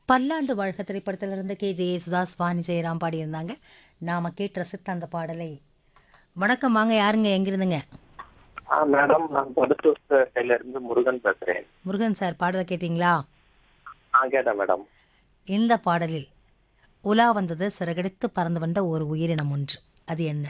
பல்லாண்டு வாழ்க திரைப்படத்தில் இருந்த கே ஜே சுதாஸ் வாணி ஜெயராம் பாடியிருந்தாங்க நாம கேட்டு ரசித்த அந்த பாடலை வணக்கம் வாங்க யாருங்க எங்கிருந்துங்க ஆ மேடம் நான் படுத்தூர் சைட்ல இருந்து முருகன் பேசுறேன் முருகன் சார் பாடலை கேட்டிங்களா ஆ கேட்டேன் மேடம் இந்த பாடலில் உலா வந்தது சிறகடித்து பறந்து வந்த ஒரு உயிரினம் ஒன்று அது என்ன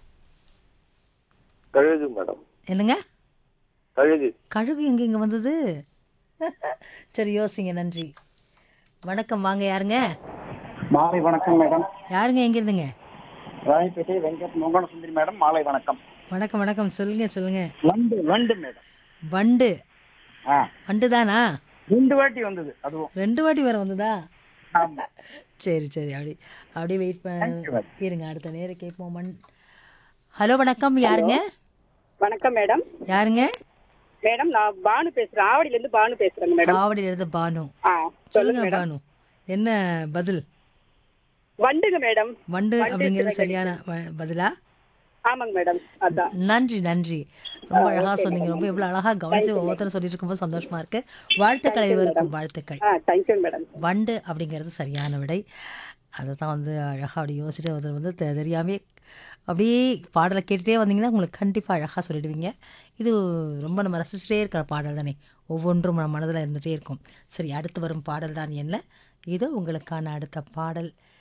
கழுகு மேடம் என்னங்க கழுகு கழுகு எங்க இங்க வந்தது சரி யோசிங்க நன்றி வணக்கம் வாங்க யாருங்க மாலை வணக்கம் மேடம் யாருங்க எங்க இருந்துங்க ராணிப்பேட்டை வெங்கட் மோகன சுந்தரி மேடம் மாலை வணக்கம் வணக்கம் வணக்கம் சொல்லுங்க சொல்லுங்க வண்டு வண்டு மேடம் வண்டு ஆ வண்டு தானா ரெண்டு வாட்டி வந்தது அதுவும் ரெண்டு வாட்டி வர வந்ததா ஆமா சரி சரி அப்படி அப்படியே வெயிட் you, பண்ண இருங்க அடுத்த நேரம் கேட்போம் மண் ஹலோ வணக்கம் யாருங்க வணக்கம் மேடம் யாருங்க மேடம் நான் பானு பேசுறேன் ஆவடியில இருந்து பானு பேசுறேங்க மேடம் ஆவடியில இருந்து பானு ஆ சொல்லுங்க பானு என்ன பதில் வண்டுங்க மேடம் வண்டு அப்படிங்கிறது சரியான வ- பதிலா ஆமாங்க மேடம் அதான் நன்றி நன்றி ரொம்ப அழகா சொன்னீங்க ரொம்ப எவ்வளவு அழகா கவனிச்சு ஒவ்வொருத்தரும் சொல்லிட்டு இருக்கும்போது சந்தோஷமா இருக்கு வாழ்த்துக்கள் இருவருக்கும் வாழ்த்துக்கள் ஆ தேங்க்யூ மேடம் வண்டு அப்படிங்கிறது சரியான விடை அதை தான் வந்து அழகாக அப்படி யோசிச்சுட்டு ஒருத்தர் வந்து தெ- தெரியாமே அப்படியே பாடலை கேட்டுகிட்டே வந்தீங்கன்னா உங்களுக்கு கண்டிப்பாக அழகாக சொல்லிடுவீங்க இது ரொம்ப நம்ம ரசிச்சுட்டே இருக்கிற பாடல் தானே ஒவ்வொன்றும் நம்ம மனதில் இருந்துகிட்டே இருக்கும் சரி அடுத்து வரும் பாடல் தான் என்ன இதோ உங்களுக்கான அடுத்த பாடல்